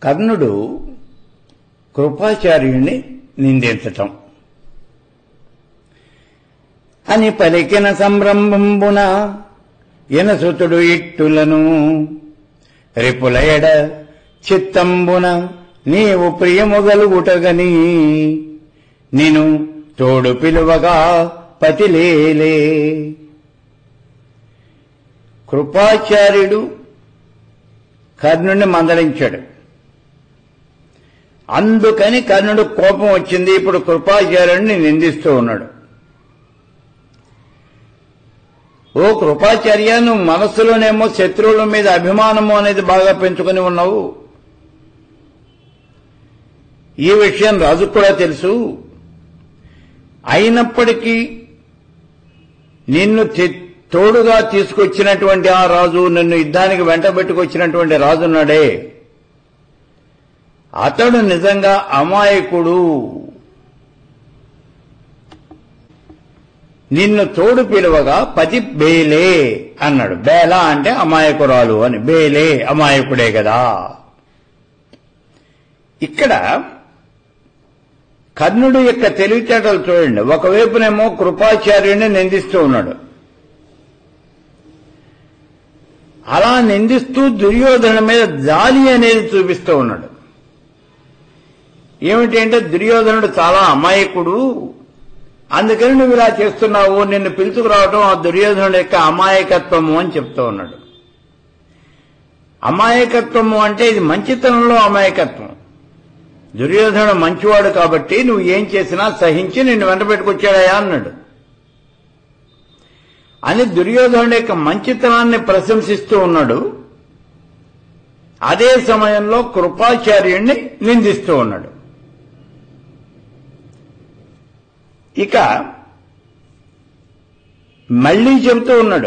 కర్ణుడు కృపాచార్యుణ్ణి నిందించటం అని పలికిన సంరంభంబున ఎనసుతుడు ఇట్టులను రిపులయడ చిత్తంబున నీవు ప్రియముగలుగుటగని నిను తోడు పిలువగా పతిలేలే కృపాచార్యుడు కర్ణుని మందలించాడు అందుకని కర్ణుడు కోపం వచ్చింది ఇప్పుడు కృపాచార్యుడిని నిందిస్తూ ఉన్నాడు ఓ కృపాచార్య నువ్వు మనస్సులోనేమో శత్రువుల మీద అభిమానము అనేది బాగా పెంచుకుని ఉన్నావు ఈ విషయం రాజుకు కూడా తెలుసు అయినప్పటికీ నిన్ను తె- తోడుగా తీసుకొచ్చినటువంటి ఆ రాజు నిన్ను యుద్ధానికి వెంట పెట్టుకొచ్చినటువంటి రాజున్నాడే అతడు నిజంగా అమాయకుడు నిన్ను తోడు పిలువగా పతి బేలే అన్నాడు బేలా అంటే అమాయకురాలు అని బేలే అమాయకుడే కదా ఇక్కడ కర్ణుడు యొక్క తెలివితేటలు చూడండి ఒకవైపునేమో కృపాచార్యుడిని నిందిస్తూ ఉన్నాడు అలా నిందిస్తూ దుర్యోధన మీద జాలి అనేది చూపిస్తూ ఉన్నాడు ఏమిటి అంటే దుర్యోధనుడు చాలా అమాయకుడు అందుకని నువ్వు ఇలా చేస్తున్నావు నిన్ను పిలుచుకురావడం ఆ దుర్యోధనుడు యొక్క అమాయకత్వము అని చెప్తూ ఉన్నాడు అమాయకత్వము అంటే ఇది మంచితనంలో అమాయకత్వం దుర్యోధనుడు మంచివాడు కాబట్టి నువ్వు ఏం చేసినా సహించి నిన్ను వెంట పెట్టుకొచ్చాడయా అన్నాడు అని దుర్యోధనుడి యొక్క మంచితనాన్ని ప్రశంసిస్తూ ఉన్నాడు అదే సమయంలో కృపాచార్యుణ్ణి నిందిస్తూ ఉన్నాడు ఇక మళ్ళీ చెబుతూ ఉన్నాడు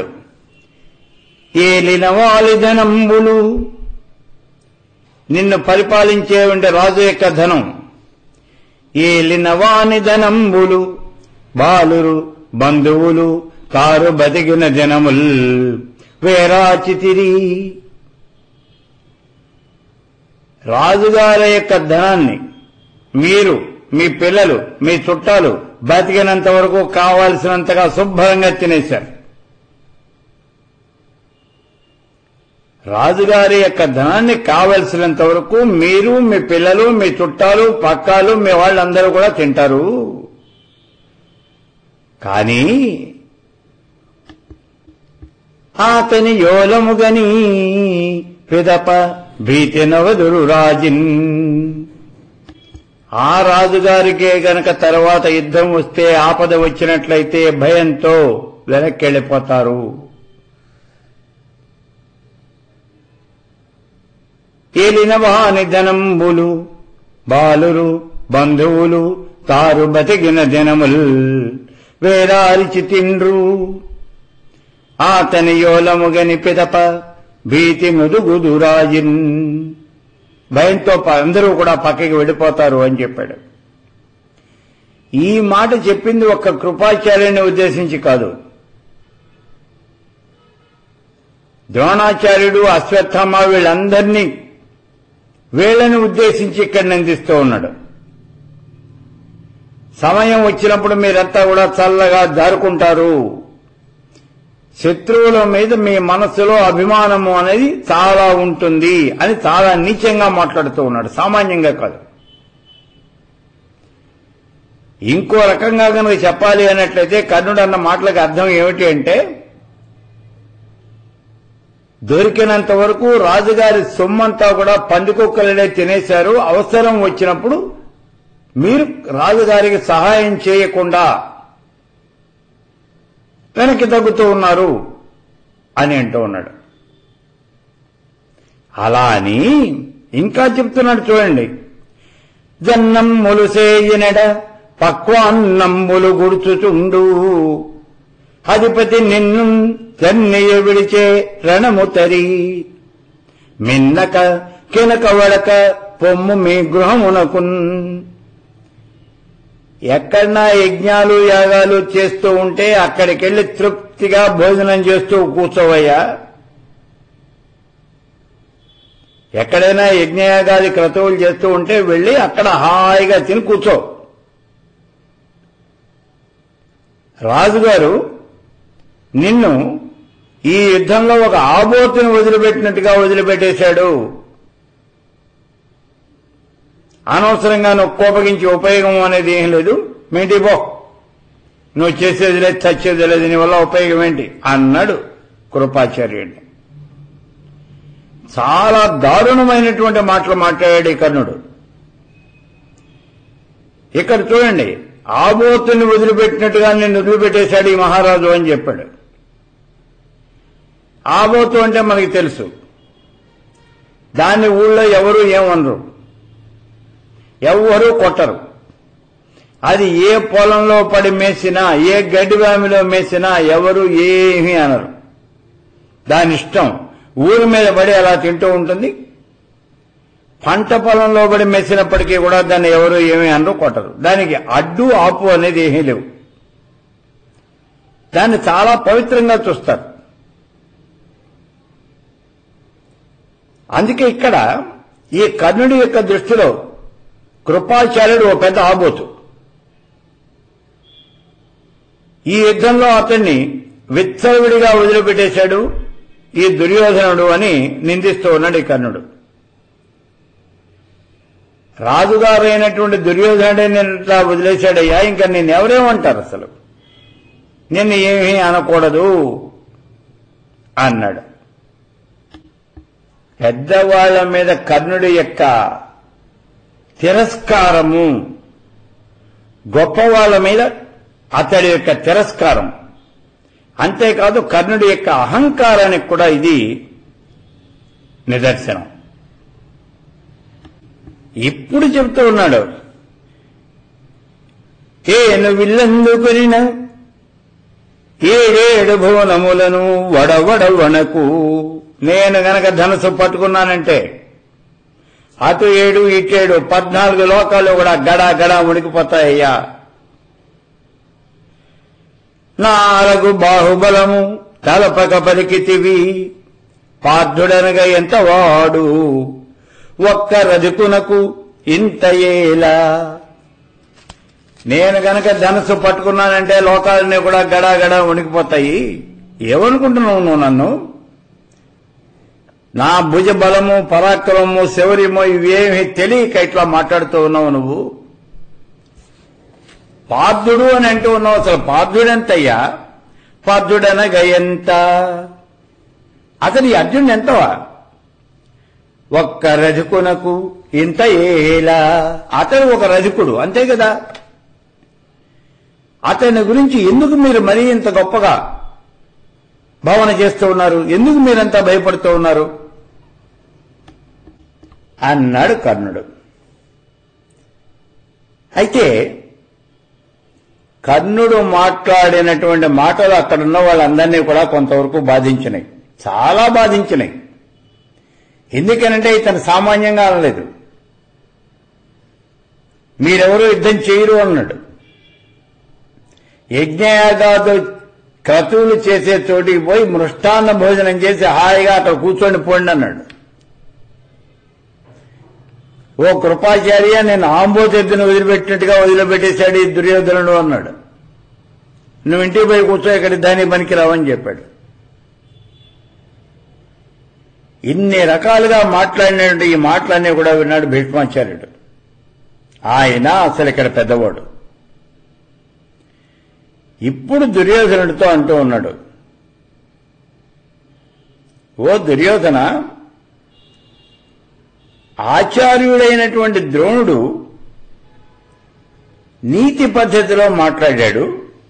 ఏలిన వాలిధనంబులు నిన్ను పరిపాలించే ఉండే రాజు యొక్క ధనం ఏలిన వాని ధనంబులు బాలురు బంధువులు కారు బతికిన జనముల్ వేరాచితిరి రాజుగారి యొక్క ధనాన్ని మీరు మీ పిల్లలు మీ చుట్టాలు బతికినంత వరకు కావాల్సినంతగా శుభ్రంగా తినేశారు రాజుగారి యొక్క ధనాన్ని కావలసినంత వరకు మీరు మీ పిల్లలు మీ చుట్టాలు పక్కాలు మీ వాళ్ళందరూ కూడా తింటారు కానీ అతని యోలముగని పిదప భీతి నవదురు రాజిన్ ఆ రాజుగారికే గనక తర్వాత యుద్ధం వస్తే ఆపద వచ్చినట్లయితే భయంతో వెనక్కెళ్ళిపోతారు ఏలిన వాని ధనంబులు బాలురు బంధువులు తారు బతికిన జనముల్ వేరారిచి తిండ్రు ఆతని యోలముగని పిదప భీతి ముదుగుదురాజిన్ భయంతో ప- అందరూ కూడా పక్కకి వెళ్ళిపోతారు అని చెప్పాడు ఈ మాట చెప్పింది ఒక్క కృపాచార్యుని ఉద్దేశించి కాదు ద్రోణాచార్యుడు అశ్వత్థామ వీళ్ళందరినీ వీళ్ళని ఉద్దేశించి ఇక్కడ నిందిస్తూ ఉన్నాడు సమయం వచ్చినప్పుడు మీరంతా కూడా చల్లగా జారుకుంటారు శత్రువుల మీద మీ మనస్సులో అభిమానము అనేది చాలా ఉంటుంది అని చాలా నీచంగా మాట్లాడుతూ ఉన్నాడు సామాన్యంగా కాదు ఇంకో రకంగా కనుక చెప్పాలి అన్నట్లయితే కర్ణుడు అన్న మాటలకు అర్థం ఏమిటి అంటే దొరికినంత వరకు రాజుగారి సొమ్మంతా కూడా పందికొక్కలనే తినేశారు అవసరం వచ్చినప్పుడు మీరు రాజుగారికి సహాయం చేయకుండా వెనక్కి తగ్గుతూ ఉన్నారు అని అంటూ ఉన్నాడు అలా అని ఇంకా చెప్తున్నాడు చూడండి జన్నమ్ములు సేయనడ పక్వాన్నమ్ములు గుడుచుచుండు అధిపతి నిన్ను చెన్నయ్య విడిచే రణము తరి మిన్నక కినక వడక పొమ్ము మీ గృహమునకున్ ఎక్కడన్నా యజ్ఞాలు యాగాలు చేస్తూ ఉంటే అక్కడికెళ్లి తృప్తిగా భోజనం చేస్తూ కూర్చోవయ్యా ఎక్కడైనా యజ్ఞయాగాది క్రతువులు చేస్తూ ఉంటే వెళ్ళి అక్కడ హాయిగా తిని కూర్చో రాజుగారు నిన్ను ఈ యుద్ధంలో ఒక ఆబోతుని వదిలిపెట్టినట్టుగా వదిలిపెట్టేశాడు అనవసరంగా నువ్వు కోపగించి ఉపయోగం అనేది ఏం లేదు మేంటి పో నువ్వు చేసేది లేదు చచ్చేది లేదు నీ వల్ల ఉపయోగం ఏంటి అన్నాడు కృపాచార్యుడిని చాలా దారుణమైనటువంటి మాటలు మాట్లాడాడు ఈ కర్ణుడు ఇక్కడ చూడండి ఆబోతుని వదిలిపెట్టినట్టుగా నిన్ను వదిలిపెట్టేశాడు ఈ మహారాజు అని చెప్పాడు ఆబోతు అంటే మనకి తెలుసు దాన్ని ఊళ్ళో ఎవరు ఏమనరు ఎవ్వరూ కొట్టరు అది ఏ పొలంలో పడి మేసినా ఏ గడ్డి వామిలో మేసినా ఎవరు ఏమీ అనరు దాని ఇష్టం ఊరి మీద పడి అలా తింటూ ఉంటుంది పంట పొలంలో పడి మెసినప్పటికీ కూడా దాన్ని ఎవరు ఏమీ అనరు కొట్టరు దానికి అడ్డు ఆపు అనేది ఏమీ లేవు దాన్ని చాలా పవిత్రంగా చూస్తారు అందుకే ఇక్కడ ఈ కర్ణుడి యొక్క దృష్టిలో కృపాచార్యుడు ఓ పెద్ద ఆబోతు ఈ యుద్ధంలో అతన్ని విచ్చలవిడిగా వదిలిపెట్టేశాడు ఈ దుర్యోధనుడు అని నిందిస్తూ ఉన్నాడు ఈ కర్ణుడు రాజుగారు అయినటువంటి దుర్యోధనుడే నేను ఇట్లా వదిలేశాడయ్యా ఇంకా నేను ఎవరేమంటారు అసలు నిన్ను ఏమీ అనకూడదు అన్నాడు పెద్దవాళ్ల మీద కర్ణుడి యొక్క తిరస్కారము గొప్పవాళ్ల మీద అతడి యొక్క తిరస్కారం అంతేకాదు కర్ణుడి యొక్క అహంకారానికి కూడా ఇది నిదర్శనం ఇప్పుడు చెప్తూ ఉన్నాడు ఏను విల్లందుకునిన ఏడేడు భువనములను వడవడ వణకు నేను గనక ధనసు పట్టుకున్నానంటే అటు ఏడు ఇటేడు పద్నాలుగు లోకాలు కూడా గడా గడా ఉడికిపోతాయ్యా నాలుగు బాహుబలము తలపక పలికితివి పార్థుడనగా ఎంత వాడు ఒక్క రజకునకు ఇంత ఏలా నేను గనక ధనస్సు పట్టుకున్నానంటే లోకాలన్నీ కూడా గడా గడా వణికిపోతాయి ఏమనుకుంటున్నావు నువ్వు నన్ను నా భుజ బలము పరాక్రమము శౌర్యము ఇవేమి తెలియక ఇట్లా మాట్లాడుతూ ఉన్నావు నువ్వు పార్థుడు అని అంటూ ఉన్నావు అసలు పార్థుడెంతయ్యా పార్థుడనగా ఎంత అతని అర్జునుడు ఎంతవా ఒక్క రజకునకు ఇంత ఏలా అతడు ఒక రజకుడు అంతే కదా అతని గురించి ఎందుకు మీరు మరీ ఇంత గొప్పగా భావన చేస్తూ ఉన్నారు ఎందుకు మీరంతా భయపడుతూ ఉన్నారు అన్నాడు కర్ణుడు అయితే కర్ణుడు మాట్లాడినటువంటి మాటలు అక్కడ ఉన్న వాళ్ళందరినీ కూడా కొంతవరకు బాధించినాయి చాలా బాధించినాయి ఎందుకనంటే ఇతను సామాన్యంగా అనలేదు మీరెవరూ యుద్ధం చేయరు అన్నాడు యజ్ఞయాగాదు క్రతువులు చేసే చోటికి పోయి మృష్టాన్న భోజనం చేసి హాయిగా అక్కడ కూర్చొని పోండి అన్నాడు ఓ కృపాచార్య నేను ఆంబోతెద్దును వదిలిపెట్టినట్టుగా వదిలిపెట్టేశాడు ఈ దుర్యోధనుడు అన్నాడు నువ్వు ఇంటికి పోయి కూర్చో ఇక్కడ దాని పనికి రావని చెప్పాడు ఇన్ని రకాలుగా మాట్లాడినటువంటి ఈ మాటలన్నీ కూడా విన్నాడు భీష్మాచార్యుడు ఆయన అసలు ఇక్కడ పెద్దవాడు ఇప్పుడు దుర్యోధనుడితో అంటూ ఉన్నాడు ఓ దుర్యోధన ఆచార్యుడైనటువంటి ద్రోణుడు నీతి పద్ధతిలో మాట్లాడాడు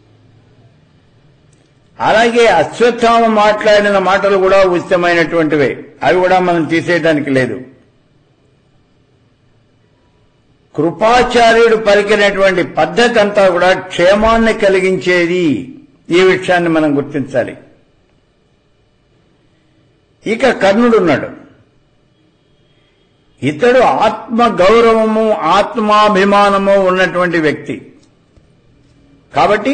అలాగే అశ్వత్థామ మాట్లాడిన మాటలు కూడా ఉచితమైనటువంటివే అవి కూడా మనం తీసేయడానికి లేదు కృపాచార్యుడు పలికినటువంటి పద్ధతి అంతా కూడా క్షేమాన్ని కలిగించేది ఈ విషయాన్ని మనం గుర్తించాలి ఇక కర్ణుడున్నాడు ఇతడు ఆత్మ గౌరవము ఆత్మాభిమానము ఉన్నటువంటి వ్యక్తి కాబట్టి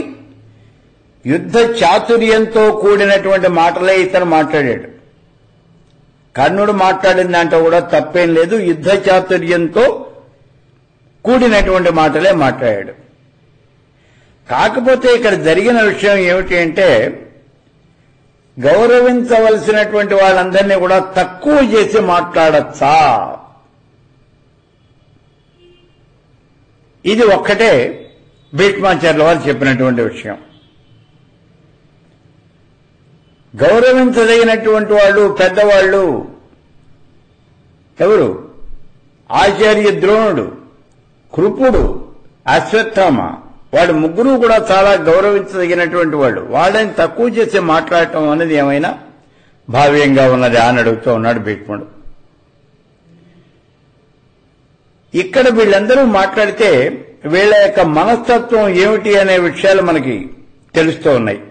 యుద్ధ చాతుర్యంతో కూడినటువంటి మాటలే ఇతను మాట్లాడాడు కర్ణుడు మాట్లాడిన దాంట్లో కూడా తప్పేం లేదు యుద్ధ చాతుర్యంతో కూడినటువంటి మాటలే మాట్లాడాడు కాకపోతే ఇక్కడ జరిగిన విషయం ఏమిటి అంటే గౌరవించవలసినటువంటి వాళ్ళందరినీ కూడా తక్కువ చేసి మాట్లాడచ్చా ఇది ఒక్కటే భీష్మాచార్యుల వారు చెప్పినటువంటి విషయం గౌరవించదగినటువంటి వాళ్ళు పెద్దవాళ్ళు ఎవరు ఆచార్య ద్రోణుడు కృపుడు అశ్వత్థామ వాళ్ళు ముగ్గురు కూడా చాలా గౌరవించదగినటువంటి వాళ్ళు వాళ్ళని తక్కువ చేసి మాట్లాడటం అనేది ఏమైనా భావ్యంగా ఉన్నది అని అడుగుతూ ఉన్నాడు భీష్ముడు ఇక్కడ వీళ్ళందరూ మాట్లాడితే వీళ్ళ యొక్క మనస్తత్వం ఏమిటి అనే విషయాలు మనకి తెలుస్తూ ఉన్నాయి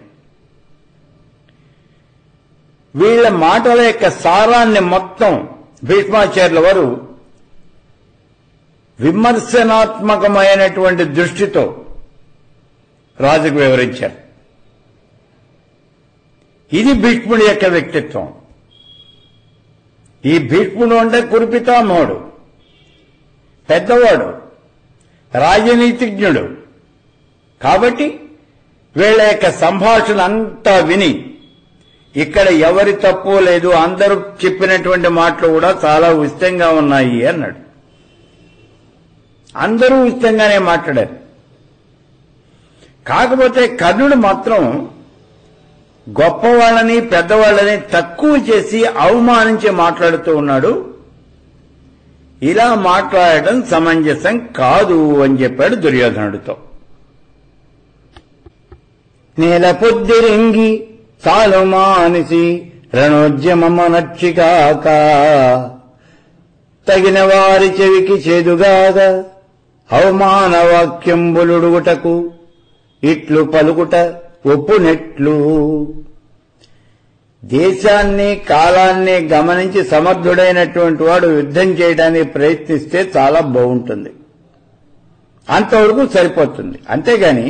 వీళ్ళ మాటల యొక్క సారాన్ని మొత్తం భీష్మాచార్యుల వారు విమర్శనాత్మకమైనటువంటి దృష్టితో రాజుకు వివరించారు ఇది భీష్ముడి యొక్క వ్యక్తిత్వం ఈ భీష్ముడు అంటే కురిపితామహుడు పెద్దవాడు రాజనీతిజ్ఞుడు కాబట్టి వీళ్ళ యొక్క సంభాషణ అంతా విని ఇక్కడ ఎవరి తప్పు లేదు అందరూ చెప్పినటువంటి మాటలు కూడా చాలా ఉచితంగా ఉన్నాయి అన్నాడు అందరూ ఉచితంగానే మాట్లాడారు కాకపోతే కర్ణుడు మాత్రం గొప్పవాళ్ళని పెద్దవాళ్ళని తక్కువ చేసి అవమానించి మాట్లాడుతూ ఉన్నాడు ఇలా మాట్లాడటం సమంజసం కాదు అని చెప్పాడు దుర్యోధనుడితో నేల పొద్దిరింగి చాలు మానిసి రణోద్యమనక్షికాక తగిన వారి చెవికి చేదుగాద అవమాన వాక్యంబులుడుగుటకు ఇట్లు పలుకుట ఒప్పునెట్లు దేశాన్ని కాలాన్ని గమనించి సమర్థుడైనటువంటి వాడు యుద్ధం చేయడానికి ప్రయత్నిస్తే చాలా బాగుంటుంది అంతవరకు సరిపోతుంది అంతేగాని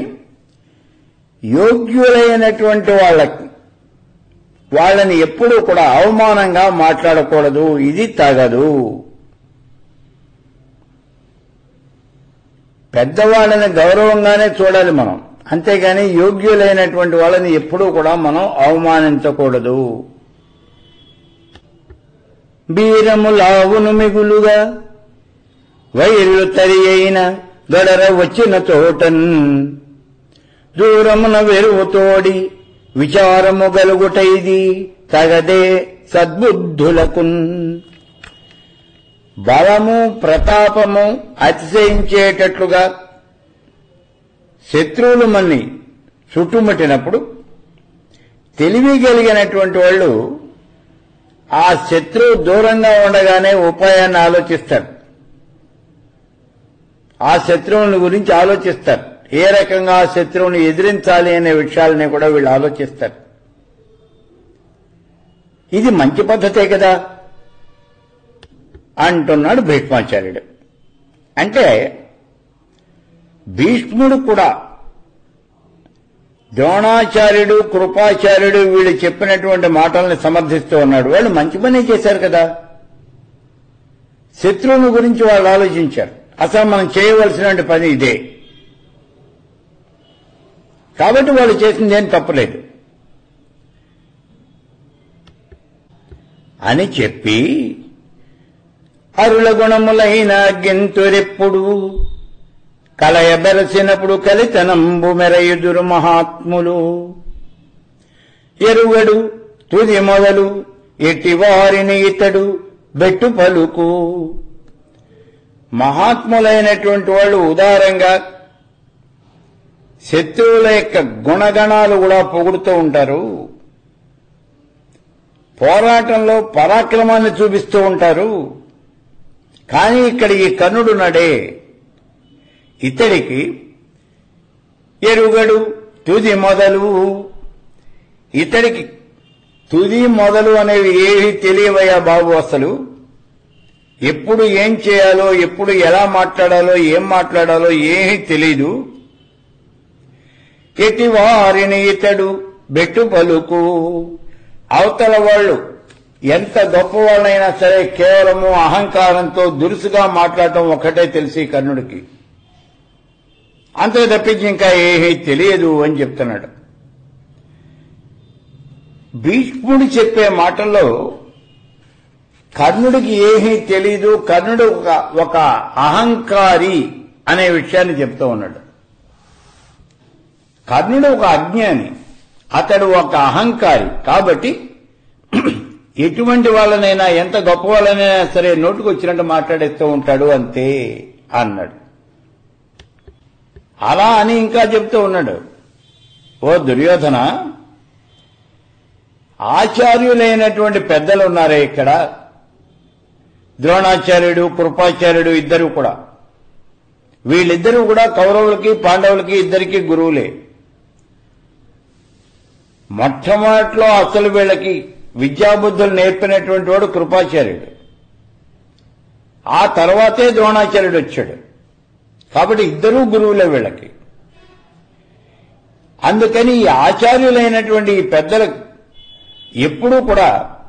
యోగ్యులైనటువంటి వాళ్ళకి వాళ్ళని ఎప్పుడూ కూడా అవమానంగా మాట్లాడకూడదు ఇది తగదు పెద్దవాళ్ళని గౌరవంగానే చూడాలి మనం అంతేగాని యోగ్యులైనటువంటి వాళ్ళని ఎప్పుడూ కూడా మనం అవమానించకూడదు బీరములావును మిగులుగా వైర్లు తరి అయిన గడర వచ్చిన చోటన్ దూరమున వెరువు తోడి విచారము గలుగుటైది తగదే సద్బుద్ధులకున్ బలము ప్రతాపము అతిశయించేటట్లుగా శత్రువులు మన్ని చుట్టుముట్టినప్పుడు తెలివి కలిగినటువంటి వాళ్ళు ఆ శత్రువు దూరంగా ఉండగానే ఉపాయాన్ని ఆలోచిస్తారు ఆ శత్రువుని గురించి ఆలోచిస్తారు ఏ రకంగా ఆ శత్రువుని ఎదిరించాలి అనే విషయాలని కూడా వీళ్ళు ఆలోచిస్తారు ఇది మంచి పద్ధతే కదా అంటున్నాడు భీష్మాచార్యుడు అంటే భీష్ముడు కూడా ద్రోణాచార్యుడు కృపాచార్యుడు వీళ్ళు చెప్పినటువంటి మాటల్ని సమర్థిస్తూ ఉన్నాడు వాళ్ళు మంచి పని చేశారు కదా శత్రువుని గురించి వాళ్ళు ఆలోచించారు అసలు మనం చేయవలసిన పని ఇదే కాబట్టి వాళ్ళు చేసింది ఏం తప్పలేదు అని చెప్పి అరుల గుణములైన గింతురెప్పుడు కలయబెరసినప్పుడు కలితనంబు మెరయుదురు మహాత్ములు ఎరుగడు తుది మొదలు ఎట్టి వారిని ఇతడు బెట్టు పలుకు మహాత్ములైనటువంటి వాళ్ళు ఉదారంగా శత్రువుల యొక్క గుణగణాలు కూడా పొగుడుతూ ఉంటారు పోరాటంలో పరాక్రమాన్ని చూపిస్తూ ఉంటారు కానీ ఇక్కడ ఈ కర్ణుడు నడే ఇతడికి ఎరుగడు తుది మొదలు ఇతడికి తుది మొదలు అనేవి ఏవి తెలియవయ్యా బాబు అసలు ఎప్పుడు ఏం చేయాలో ఎప్పుడు ఎలా మాట్లాడాలో ఏం మాట్లాడాలో ఏమీ తెలీదు ఎటి వారిని ఇతడు బెట్టు పలుకు అవతల వాళ్ళు ఎంత గొప్పవాళ్ళైనా సరే కేవలము అహంకారంతో దురుసుగా మాట్లాడటం ఒక్కటే తెలిసి కర్ణుడికి అంతే తప్పించి ఇంకా ఏమీ తెలియదు అని చెప్తున్నాడు భీష్ముడు చెప్పే మాటల్లో కర్ణుడికి ఏమీ తెలీదు కర్ణుడు ఒక ఒక అహంకారి అనే విషయాన్ని చెప్తూ ఉన్నాడు కర్ణుడు ఒక అజ్ఞాని అతడు ఒక అహంకారి కాబట్టి ఎటువంటి వాళ్ళనైనా ఎంత గొప్ప వాళ్ళనైనా సరే నోటుకు వచ్చినట్టు మాట్లాడేస్తూ ఉంటాడు అంతే అన్నాడు అలా అని ఇంకా చెప్తూ ఉన్నాడు ఓ దుర్యోధన ఆచార్యులైనటువంటి పెద్దలు ఉన్నారే ఇక్కడ ద్రోణాచార్యుడు కృపాచార్యుడు ఇద్దరు కూడా వీళ్ళిద్దరూ కూడా కౌరవులకి పాండవులకి ఇద్దరికి గురువులే మొట్టమొదట్లో అసలు వీళ్ళకి విద్యాబుద్ధులు నేర్పినటువంటి వాడు కృపాచార్యుడు ఆ తర్వాతే ద్రోణాచార్యుడు వచ్చాడు కాబట్టి ఇద్దరూ గురువులే వీళ్ళకి అందుకని ఈ ఆచార్యులైనటువంటి ఈ పెద్దలకు ఎప్పుడూ కూడా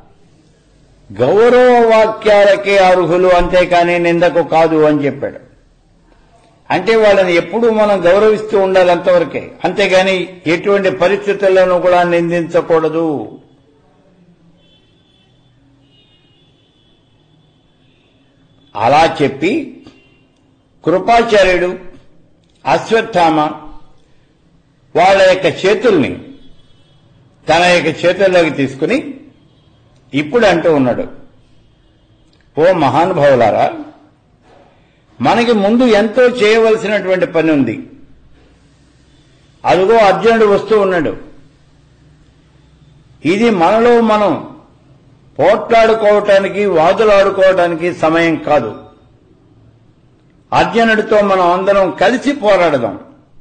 గౌరవ వాక్యాలకే అర్హులు అంతేకాని నిందకు కాదు అని చెప్పాడు అంటే వాళ్ళని ఎప్పుడూ మనం గౌరవిస్తూ ఉండాలి అంతవరకే అంతేగాని ఎటువంటి పరిస్థితుల్లోనూ కూడా నిందించకూడదు అలా చెప్పి కృపాచార్యుడు అశ్వత్థామ వాళ్ళ యొక్క చేతుల్ని తన యొక్క చేతుల్లోకి తీసుకుని ఇప్పుడు అంటూ ఉన్నాడు ఓ మహానుభావులారా మనకి ముందు ఎంతో చేయవలసినటువంటి పని ఉంది అదిగో అర్జునుడు వస్తూ ఉన్నాడు ఇది మనలో మనం పోట్లాడుకోవటానికి వాదులాడుకోవటానికి సమయం కాదు అర్జునుడితో మనం అందరం కలిసి పోరాడదాం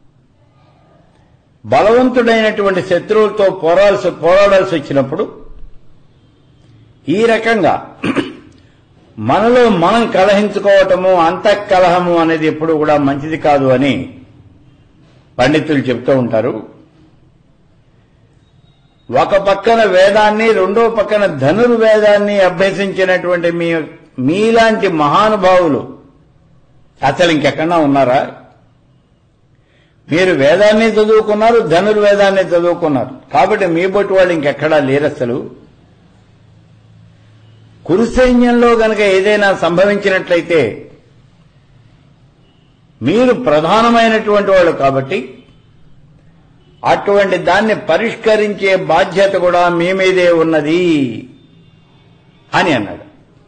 బలవంతుడైనటువంటి శత్రువులతో పోరాల్సి పోరాడాల్సి వచ్చినప్పుడు ఈ రకంగా మనలో మనం కలహించుకోవటము అంతఃకలహము అనేది ఎప్పుడు కూడా మంచిది కాదు అని పండితులు చెప్తూ ఉంటారు ఒక పక్కన వేదాన్ని రెండో పక్కన ధనుర్వేదాన్ని అభ్యసించినటువంటి మీ మీలాంటి మహానుభావులు అసలు ఇంకెక్కడా ఉన్నారా మీరు వేదాన్ని చదువుకున్నారు ధనుర్వేదాన్ని చదువుకున్నారు కాబట్టి మీ బొట్టు వాళ్ళు ఇంకెక్కడా లేరు అసలు కురుసైన్యంలో గనక ఏదైనా సంభవించినట్లయితే మీరు ప్రధానమైనటువంటి వాళ్ళు కాబట్టి అటువంటి దాన్ని పరిష్కరించే బాధ్యత కూడా మీ మీదే ఉన్నది అని అన్నాడు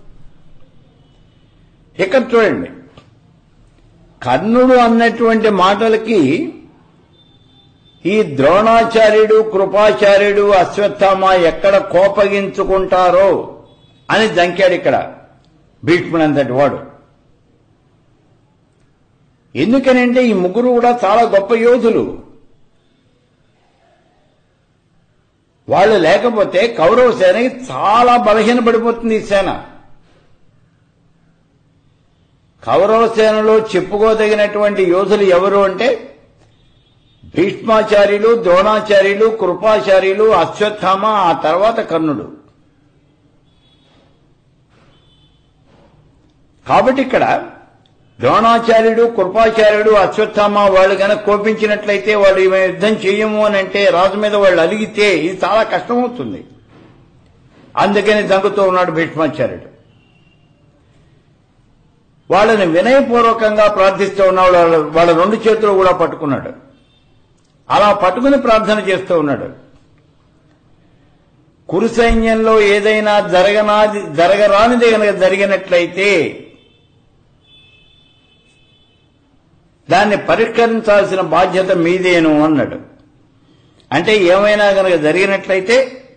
ఇక్కడ చూడండి కర్ణుడు అన్నటువంటి మాటలకి ఈ ద్రోణాచార్యుడు కృపాచార్యుడు అశ్వత్థామ ఎక్కడ కోపగించుకుంటారో అని దంకాడు ఇక్కడ భీష్ముడంతటి వాడు ఎందుకనంటే ఈ ముగ్గురు కూడా చాలా గొప్ప యోధులు వాళ్ళు లేకపోతే కౌరవ సేనకి చాలా బలహీనపడిపోతుంది ఈ సేన కౌరవ సేనలో చెప్పుకోదగినటువంటి యోధులు ఎవరు అంటే భీష్మాచార్యులు ద్రోణాచార్యులు కృపాచార్యులు అశ్వత్థామ ఆ తర్వాత కర్ణుడు కాబట్టి ఇక్కడ ద్రోణాచార్యుడు కృపాచార్యుడు అశ్వత్థామ వాళ్ళు కనుక కోపించినట్లయితే వాళ్ళు ఈమె యుద్ధం చేయము అని అంటే రాజు మీద వాళ్ళు అలిగితే ఇది చాలా కష్టమవుతుంది అందుకని దంగుతూ ఉన్నాడు భీష్మాచార్యుడు వాళ్ళని వినయపూర్వకంగా ప్రార్థిస్తూ ఉన్నాడు వాళ్ళ- వాళ్ళ రెండు చేతులు కూడా పట్టుకున్నాడు అలా పట్టుకుని ప్రార్థన చేస్తూ ఉన్నాడు కురు సైన్యంలో ఏదైనా జరగనాది జరగరానిది కనుక జరిగినట్లయితే దాన్ని పరిష్కరించాల్సిన బాధ్యత మీదేను అన్నాడు అంటే ఏమైనా కనుక జరిగినట్లయితే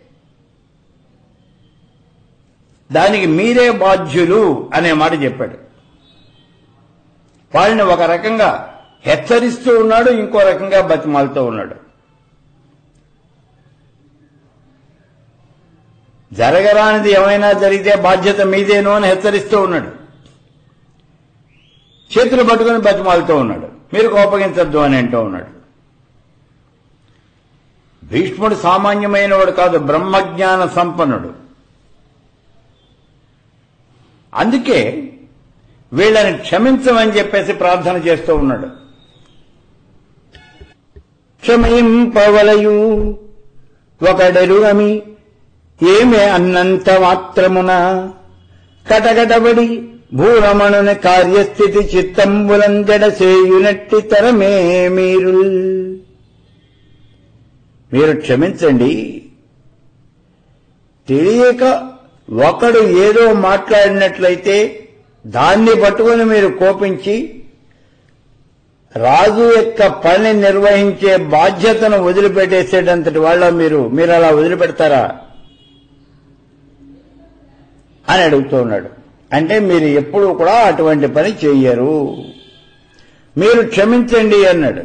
దానికి మీరే బాధ్యులు అనే మాట చెప్పాడు వాళ్ళని ఒక రకంగా హెచ్చరిస్తూ ఉన్నాడు ఇంకో రకంగా బతిమాలుతూ ఉన్నాడు జరగరానిది ఏమైనా జరిగితే బాధ్యత మీదేను అని హెచ్చరిస్తూ ఉన్నాడు చేతులు పట్టుకుని బతిమాలుతూ ఉన్నాడు మీరు కోపగించద్దు అని అంటూ ఉన్నాడు భీష్ముడు సామాన్యమైన వాడు కాదు బ్రహ్మజ్ఞాన సంపన్నుడు అందుకే వీళ్ళని క్షమించమని చెప్పేసి ప్రార్థన చేస్తూ ఉన్నాడు క్షమింపవలయు ఒకడెరుగమి ఏమే అన్నంత మాత్రమున కటకటబడి భూరమణుని కార్యస్థితి చిత్తంబులంజడ చేయునట్టి తరమే మీరు మీరు క్షమించండి తెలియక ఒకడు ఏదో మాట్లాడినట్లయితే దాన్ని పట్టుకుని మీరు కోపించి రాజు యొక్క పని నిర్వహించే బాధ్యతను వదిలిపెట్టేసేటంతటి వాళ్ళ మీరు మీరు అలా వదిలిపెడతారా అని అడుగుతూ ఉన్నాడు అంటే మీరు ఎప్పుడూ కూడా అటువంటి పని చెయ్యరు మీరు క్షమించండి అన్నాడు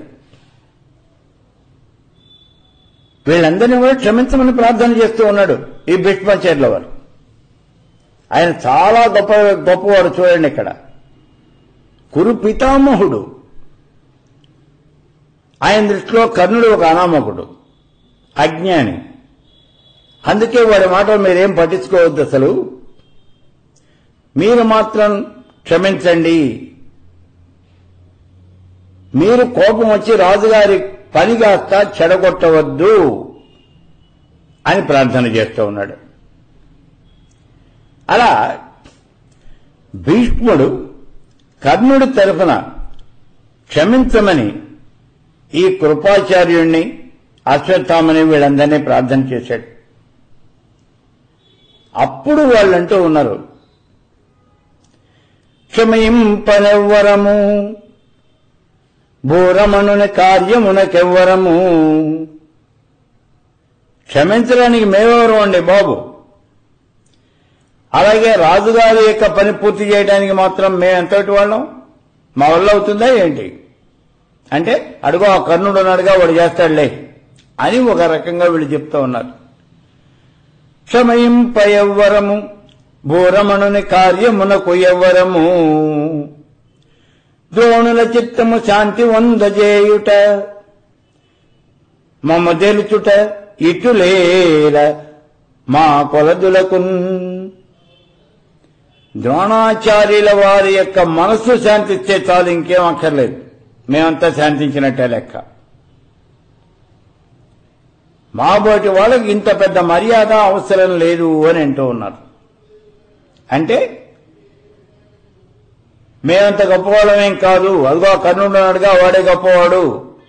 వీళ్ళందరినీ కూడా క్షమించమని ప్రార్థన చేస్తూ ఉన్నాడు ఈ భీష్మాచార్యుల వారు ఆయన చాలా గొప్ప గొప్పవాడు చూడండి ఇక్కడ కురు పితామహుడు ఆయన దృష్టిలో కర్ణుడు ఒక అనామకుడు అజ్ఞాని అందుకే వాడి మాటలు మీరేం పట్టించుకోవద్దు అసలు మీరు మాత్రం క్షమించండి మీరు కోపం వచ్చి రాజుగారి పని కాస్త చెడగొట్టవద్దు అని ప్రార్థన చేస్తూ ఉన్నాడు అలా భీష్ముడు కర్ణుడి తరఫున క్షమించమని ఈ కృపాచార్యుణ్ణి అశ్వత్థామని వీళ్ళందరినీ ప్రార్థన చేశాడు అప్పుడు వాళ్ళంటూ ఉన్నారు క్షమయింపనెవ్వరము భూరమణుని కార్యమునకెవ్వరము క్షమించడానికి మేమెవరు అండి బాబు అలాగే రాజుగారి యొక్క పని పూర్తి చేయడానికి మాత్రం మేము ఎంతటి వాళ్ళం మా వల్ల అవుతుందా ఏంటి అంటే అడుగు ఆ కర్ణుడు ఉన్నాడుగా వాడు చేస్తాడులే అని ఒక రకంగా వీళ్ళు చెప్తూ ఉన్నారు క్షమయింప ఎవ్వరము భూరమణుని కార్యమునకు ఎవ్వరము ద్రోణుల చిత్తము శాంతి వందజేయుట మమ్మ తెలుచుట ఇటులేల మా కొలదులకు ద్రోణాచార్యుల వారి యొక్క మనస్సు శాంతిస్తే చాలు ఇంకేం అక్కర్లేదు మేమంతా శాంతించినట్టే లెక్క మా బోటి వాళ్ళకి ఇంత పెద్ద మర్యాద అవసరం లేదు అని అంటూ ఉన్నారు అంటే మేమంత గొప్పవాళ్ళమేం కాదు అదిగో కర్ణుడు ఉన్నాడుగా వాడే గొప్పవాడు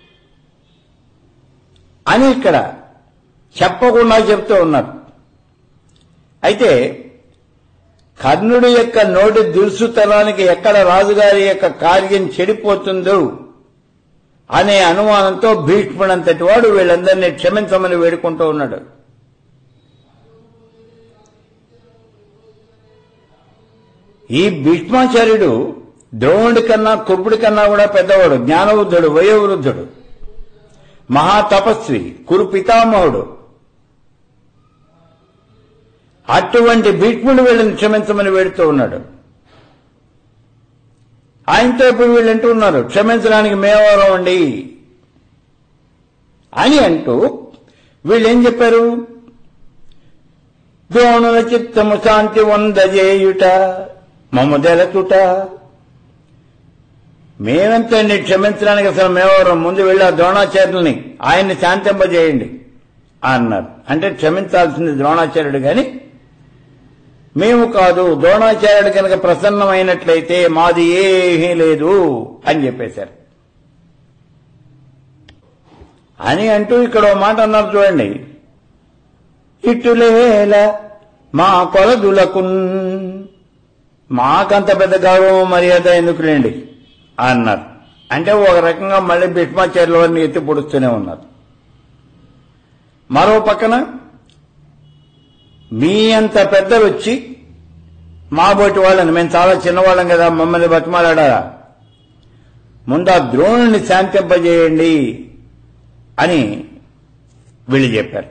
అని ఇక్కడ చెప్పకుండా చెప్తూ ఉన్నారు అయితే కర్ణుడి యొక్క నోటి దురుసుతనానికి ఎక్కడ రాజుగారి యొక్క కార్యం చెడిపోతుందో అనే అనుమానంతో భీష్ముడంతటి వాడు వీళ్ళందరినీ క్షమించమని వేడుకుంటూ ఉన్నాడు ఈ భీష్మాచార్యుడు ద్రోణుడి కన్నా కుర్పుడి కన్నా కూడా పెద్దవాడు జ్ఞానవృద్ధుడు వయోవృద్ధుడు మహాతపస్వి కురు పితామహుడు అటువంటి భీష్ముడు వీళ్ళని క్షమించమని వేడుతూ ఉన్నాడు ఆయనతో ఇప్పుడు వీళ్ళు అంటూ ఉన్నారు క్షమించడానికి మేవరం అండి అని అంటూ వీళ్ళు ఏం చెప్పారు ద్రోణుల చిత్తము శాంతి వందజేయుట మమ్మ తెలచుట మేమెంతండి క్షమించడానికి అసలు మేవరం ముందు వెళ్ళి ఆ ద్రోణాచార్యుల్ని ఆయన్ని శాంతింపజేయండి అన్నారు అంటే క్షమించాల్సింది ద్రోణాచార్యుడు గాని మేము కాదు ద్రోణాచార్యుడు కనుక ప్రసన్నమైనట్లయితే మాది ఏమీ లేదు అని చెప్పేశారు అని అంటూ ఇక్కడ ఓ మాట అన్నారు చూడండి ఇట్టులేల మా కొలదులకు మాకంత పెద్ద గౌరవం మర్యాద ఎందుకులేండి అన్నారు అంటే ఒక రకంగా మళ్ళీ భీష్మాచార్యుల వారిని ఎత్తి పొడుస్తూనే ఉన్నారు మరో పక్కన మీ అంత పెద్దలు వచ్చి మా బోటి వాళ్ళని మేము చాలా చిన్నవాళ్ళం కదా మమ్మల్ని బతిమాలాడారా ముందు ఆ ద్రోణుని శాంతింపజేయండి అని వీళ్ళు చెప్పారు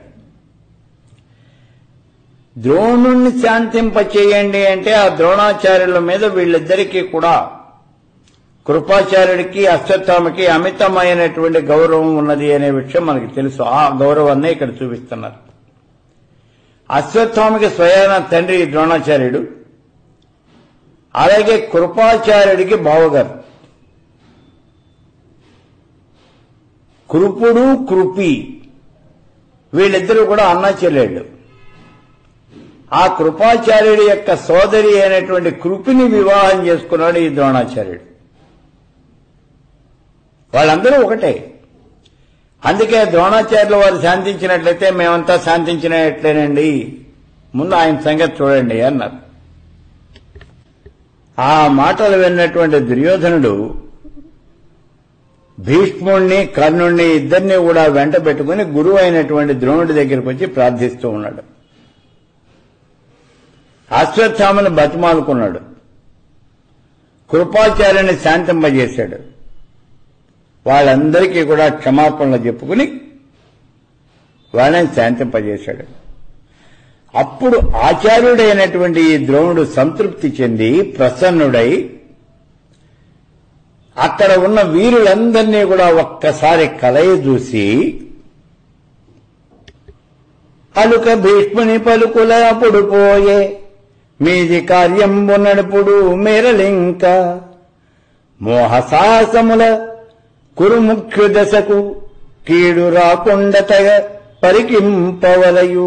ద్రోణుణ్ణి శాంతింపచేయండి అంటే ఆ ద్రోణాచార్యుల మీద వీళ్ళిద్దరికీ కూడా కృపాచార్యుడికి అశ్వత్థామకి అమితమైనటువంటి గౌరవం ఉన్నది అనే విషయం మనకి తెలుసు ఆ గౌరవాన్నే ఇక్కడ చూపిస్తున్నారు అశ్వత్థామకి స్వయాన తండ్రి ద్రోణాచార్యుడు అలాగే కృపాచార్యుడికి బావగారు కృపుడు కృపి వీళ్ళిద్దరూ కూడా అన్నా చెల్లెళ్ళు ఆ కృపాచార్యుడి యొక్క సోదరి అయినటువంటి కృపిని వివాహం చేసుకున్నాడు ఈ ద్రోణాచార్యుడు వాళ్ళందరూ ఒకటే అందుకే ద్రోణాచార్యులు వారు శాంతించినట్లయితే మేమంతా శాంతించినట్లేనండి ముందు ఆయన సంగతి చూడండి అన్నారు ఆ మాటలు విన్నటువంటి దుర్యోధనుడు భీష్ముణ్ణి కర్ణుణ్ణి ఇద్దరిని కూడా వెంట పెట్టుకుని గురువు అయినటువంటి ద్రోణుడి దగ్గరికి వచ్చి ప్రార్థిస్తూ ఉన్నాడు అశ్వత్థామను బతిమాలుకున్నాడు కృపాచార్యుని శాంతింపజేశాడు వాళ్ళందరికీ కూడా క్షమాపణలు చెప్పుకుని వాళ్ళని శాంతింపజేశాడు అప్పుడు ఆచార్యుడైనటువంటి ఈ ద్రోణుడు సంతృప్తి చెంది ప్రసన్నుడై అక్కడ ఉన్న వీరులందరినీ కూడా ఒక్కసారి కలయి చూసి అలుక భీష్ముని పలుకుల అప్పుడు పోయే మీది కార్యంబు నడుపుడు మేరలింక మోహ సాహసముల కురుముఖ్యు దశకు కీడు రాకుండ తగ పరికింపవలయు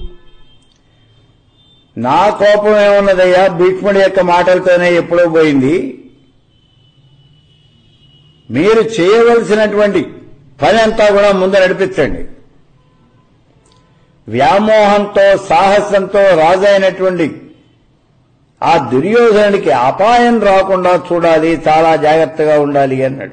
నా కోపం ఏమున్నదయ్యా భీష్ముడి యొక్క మాటలతోనే ఎప్పుడో పోయింది మీరు చేయవలసినటువంటి పని అంతా కూడా ముందు నడిపించండి వ్యామోహంతో సాహసంతో రాజైనటువంటి ఆ దుర్యోధనుడికి అపాయం రాకుండా చూడాలి చాలా జాగ్రత్తగా ఉండాలి అన్నాడు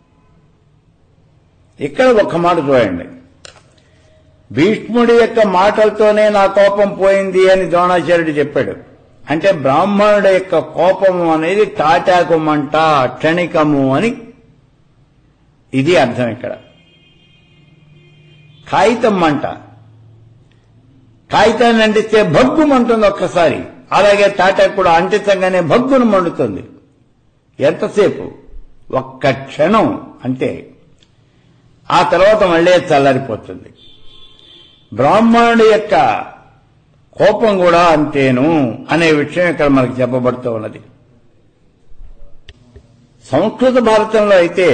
ఇక్కడ ఒక్క మాట చూడండి భీష్ముడి యొక్క మాటలతోనే నా కోపం పోయింది అని ద్రోణాచార్యుడు చెప్పాడు అంటే బ్రాహ్మణుడి యొక్క కోపము అనేది తాటాకు మంట క్షణికము అని ఇది అర్థం ఇక్కడ కాగితం మంట కాగితాన్ని అంటిస్తే భగ్గుమంటుంది ఒక్కసారి అలాగే తాటాకు కూడా అంటించగానే భగ్గును మండుతుంది ఎంతసేపు ఒక్క క్షణం అంటే ఆ తర్వాత మళ్ళీ చల్లారిపోతుంది బ్రాహ్మణుడి యొక్క కోపం కూడా అంతేను అనే విషయం ఇక్కడ మనకు చెప్పబడుతూ ఉన్నది సంస్కృత భారతంలో అయితే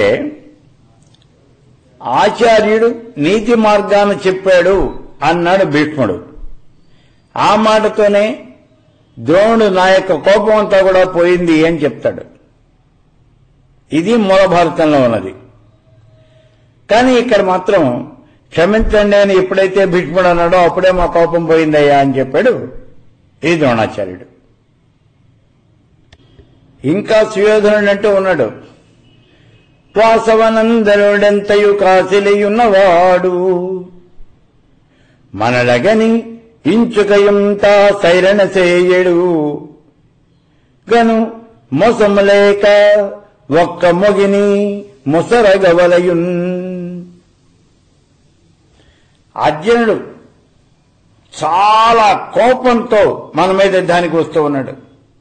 ఆచార్యుడు నీతి మార్గాన్ని చెప్పాడు అన్నాడు భీష్ముడు ఆ మాటతోనే ద్రోణుడు నా యొక్క కోపం అంతా కూడా పోయింది అని చెప్తాడు ఇది మూల భారతంలో ఉన్నది కానీ ఇక్కడ మాత్రం క్షమించండి అని ఎప్పుడైతే భీష్ముడు అన్నాడో అప్పుడే మా కోపం పోయిందయ్యా అని చెప్పాడు ఈ ద్రోణాచార్యుడు ఇంకా సుయోధనుడు అంటూ ఉన్నాడు వాసవనందనుడెంతయు కాసిలియున్నవాడు మనలగని ఇంచుకయుంత సైరణ చేయడు గను మోసము లేక ఒక్క మొగిని ముసరగవలయున్ అర్జునుడు చాలా కోపంతో మన మీద దానికి వస్తూ ఉన్నాడు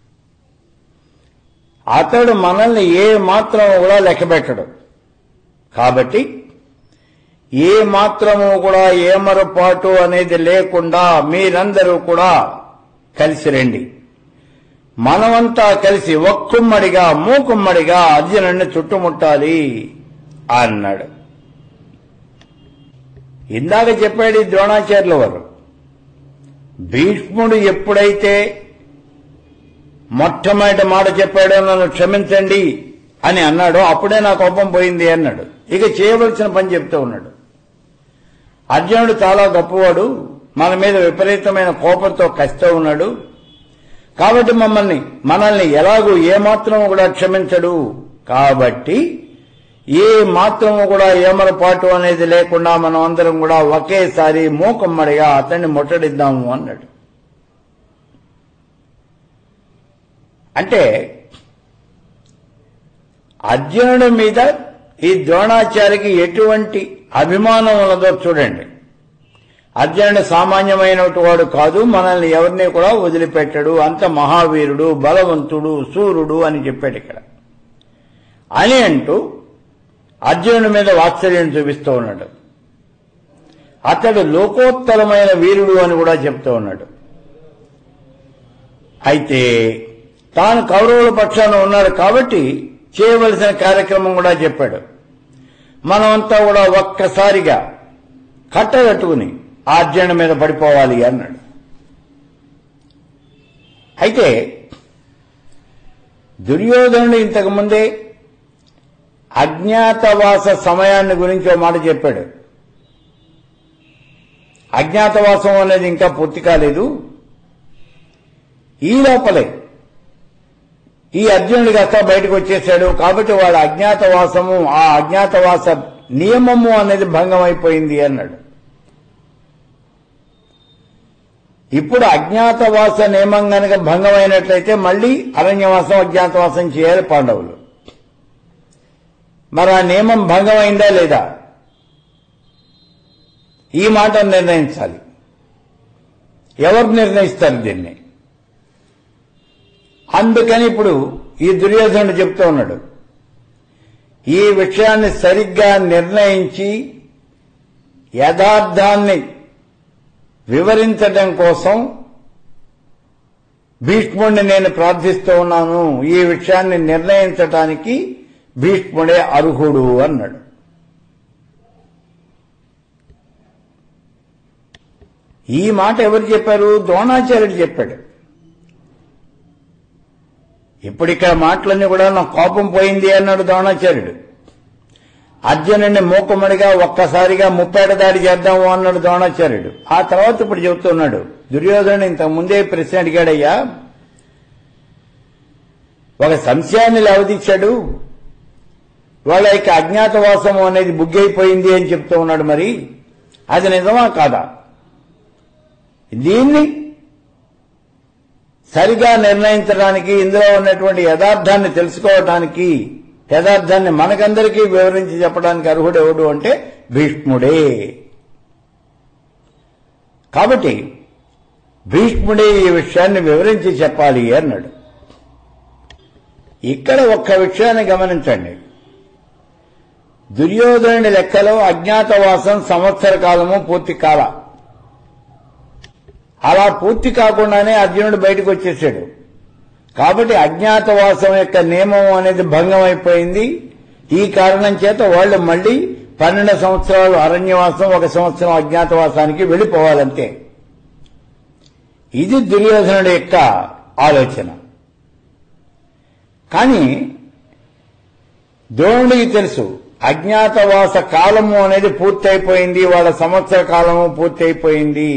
అతడు మనల్ని ఏ మాత్రం కూడా లెక్కబెట్టడు కాబట్టి ఏ మాత్రము కూడా ఏమరపాటు అనేది లేకుండా మీరందరూ కూడా కలిసి రండి మనమంతా కలిసి ఒక్కుమ్మడిగా మూకుమ్మడిగా అర్జునుడిని చుట్టుముట్టాలి అన్నాడు ఇందాక చెప్పాడు ఈ ద్రోణాచార్యుల వారు భీష్ముడు ఎప్పుడైతే మొట్టమొదటి మాట చెప్పాడో నన్ను క్షమించండి అని అన్నాడో అప్పుడే నా కోపం పోయింది అన్నాడు ఇక చేయవలసిన పని చెప్తూ ఉన్నాడు అర్జునుడు చాలా గొప్పవాడు మన మీద విపరీతమైన కోపంతో కష్టం ఉన్నాడు కాబట్టి మమ్మల్ని మనల్ని ఎలాగూ ఏమాత్రం కూడా క్షమించడు కాబట్టి ఏ మాత్రము కూడా ఏమరపాటు అనేది లేకుండా మనం అందరం కూడా ఒకేసారి మూకమ్మడిగా అతన్ని ముట్టడిద్దాము అన్నాడు అంటే అర్జునుడి మీద ఈ ద్రోణాచారికి ఎటువంటి అభిమానం ఉన్నదో చూడండి అర్జునుడు సామాన్యమైన వాడు కాదు మనల్ని ఎవరిని కూడా వదిలిపెట్టడు అంత మహావీరుడు బలవంతుడు సూర్యుడు అని చెప్పాడు ఇక్కడ అని అంటూ అర్జునుడి మీద వాత్సల్యం చూపిస్తూ ఉన్నాడు అతడు లోకోత్తరమైన వీరుడు అని కూడా చెప్తూ ఉన్నాడు అయితే తాను కౌరవుల పక్షాన ఉన్నాడు కాబట్టి చేయవలసిన కార్యక్రమం కూడా చెప్పాడు మనమంతా కూడా ఒక్కసారిగా కట్టగట్టుకుని ఆర్జన మీద పడిపోవాలి అన్నాడు అయితే దుర్యోధనుడు ఇంతకు ముందే అజ్ఞాతవాస సమయాన్ని గురించి ఒక మాట చెప్పాడు అజ్ఞాతవాసం అనేది ఇంకా పూర్తి కాలేదు ఈ లోపలే ఈ అర్జునుడి కాస్త బయటకు వచ్చేశాడు కాబట్టి వాడు అజ్ఞాతవాసము ఆ అజ్ఞాతవాస నియమము అనేది భంగం అయిపోయింది అన్నాడు ఇప్పుడు అజ్ఞాతవాస నియమం గనక భంగమైనట్లయితే మళ్ళీ అరణ్యవాసం అజ్ఞాతవాసం చేయాలి పాండవులు మరి ఆ నియమం భంగమైందా లేదా ఈ మాట నిర్ణయించాలి ఎవరు నిర్ణయిస్తారు దీన్ని అందుకని ఇప్పుడు ఈ దుర్యోధనుడు చెప్తూ ఉన్నాడు ఈ విషయాన్ని సరిగ్గా నిర్ణయించి యథార్థాన్ని వివరించడం కోసం భీష్ముడిని నేను ప్రార్థిస్తూ ఉన్నాను ఈ విషయాన్ని నిర్ణయించటానికి భీష్ముడే అర్హుడు అన్నాడు ఈ మాట ఎవరు చెప్పారు ద్రోణాచార్యుడు చెప్పాడు ఇప్పుడు ఇక్కడ మాటలన్నీ కూడా నా కోపం పోయింది అన్నాడు ద్రోణాచార్యుడు అర్జునుడిని మూకుమ్మడిగా ఒక్కసారిగా ముప్పేట దాడి చేద్దాము అన్నాడు ద్రోణాచార్యుడు ఆ తర్వాత ఇప్పుడు చెబుతున్నాడు దుర్యోధనుడు ఇంతకు ముందే ప్రశ్న అడిగాడయ్యా ఒక సంశయాన్ని లేవదీశాడు వాళ్ళ యొక్క అజ్ఞాతవాసము అనేది బుగ్గైపోయింది అని చెప్తూ ఉన్నాడు మరి అది నిజమా కాదా దీన్ని సరిగా నిర్ణయించడానికి ఇందులో ఉన్నటువంటి యథార్థాన్ని తెలుసుకోవటానికి యథార్థాన్ని మనకందరికీ వివరించి చెప్పడానికి అర్హుడు ఎవడు అంటే భీష్ముడే కాబట్టి భీష్ముడే ఈ విషయాన్ని వివరించి చెప్పాలి అన్నాడు ఇక్కడ ఒక్క విషయాన్ని గమనించండి దుర్యోధనుడి లెక్కలో అజ్ఞాతవాసం సంవత్సర కాలము పూర్తి కాల అలా పూర్తి కాకుండానే అర్జునుడు బయటకు వచ్చేసాడు కాబట్టి అజ్ఞాతవాసం యొక్క నియమం అనేది భంగం అయిపోయింది ఈ కారణం చేత వాళ్ళు మళ్ళీ పన్నెండు సంవత్సరాలు అరణ్యవాసం ఒక సంవత్సరం అజ్ఞాతవాసానికి వెళ్ళిపోవాలంతే ఇది దుర్యోధనుడి యొక్క ఆలోచన కానీ ద్రోణుడికి తెలుసు అజ్ఞాతవాస కాలము అనేది పూర్తి అయిపోయింది వాళ్ళ సంవత్సర కాలము పూర్తి అయిపోయింది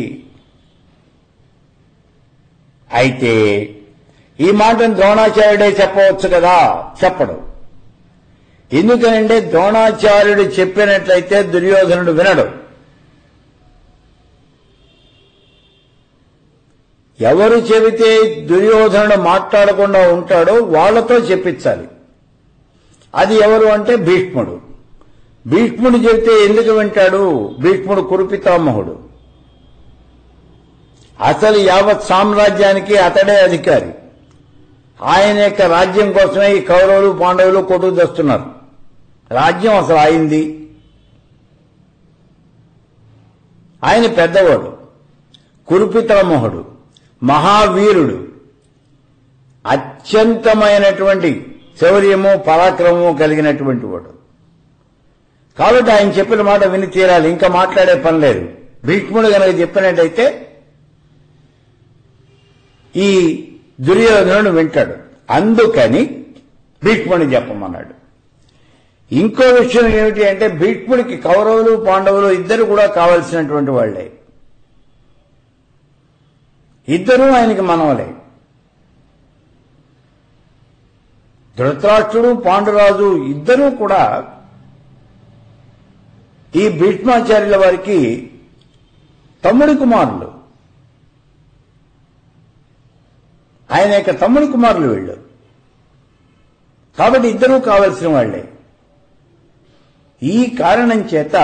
అయితే ఈ మాటను ద్రోణాచార్యుడే చెప్పవచ్చు కదా చెప్పడు ఎందుకనంటే ద్రోణాచార్యుడు చెప్పినట్లయితే దుర్యోధనుడు వినడు ఎవరు చెబితే దుర్యోధనుడు మాట్లాడకుండా ఉంటాడో వాళ్లతో చెప్పించాలి అది ఎవరు అంటే భీష్ముడు భీష్ముడు చెబితే ఎందుకు వింటాడు భీష్ముడు కురుపితామహుడు అసలు యావత్ సామ్రాజ్యానికి అతడే అధికారి ఆయన యొక్క రాజ్యం కోసమే ఈ కౌరవులు పాండవులు కొట్టుకు తెస్తున్నారు రాజ్యం అసలు అయింది ఆయన పెద్దవాడు కురుపితామహుడు మహావీరుడు అత్యంతమైనటువంటి శౌర్యము పరాక్రమము కలిగినటువంటి వాడు కాబట్టి ఆయన చెప్పిన మాట విని తీరాలి ఇంకా మాట్లాడే పని లేదు భీష్ముడు కనుక చెప్పినట్టయితే ఈ దుర్యోధనుడు వింటాడు అందుకని భీష్ముడిని చెప్పమన్నాడు ఇంకో విషయం ఏమిటి అంటే భీష్ముడికి కౌరవులు పాండవులు ఇద్దరు కూడా కావలసినటువంటి వాళ్లే ఇద్దరూ ఆయనకి మనవలే ధృతరాష్ట్రుడు పాండురాజు ఇద్దరూ కూడా ఈ భీష్మాచార్యుల వారికి తమ్ముడి కుమారులు ఆయన యొక్క తమ్ముడి కుమారులు వీళ్ళు కాబట్టి ఇద్దరూ కావలసిన వాళ్లే ఈ కారణం చేత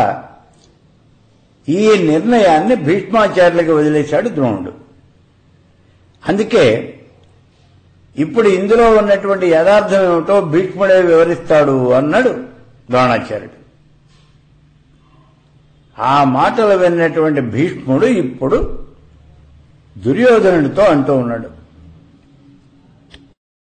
ఈ నిర్ణయాన్ని భీష్మాచార్యులకు వదిలేశాడు ద్రోణుడు అందుకే ఇప్పుడు ఇందులో ఉన్నటువంటి యథార్థం ఏమిటో భీష్ముడే వివరిస్తాడు అన్నాడు ద్రోణాచార్యుడు ఆ మాటలు విన్నటువంటి భీష్ముడు ఇప్పుడు దుర్యోధనుడితో అంటూ ఉన్నాడు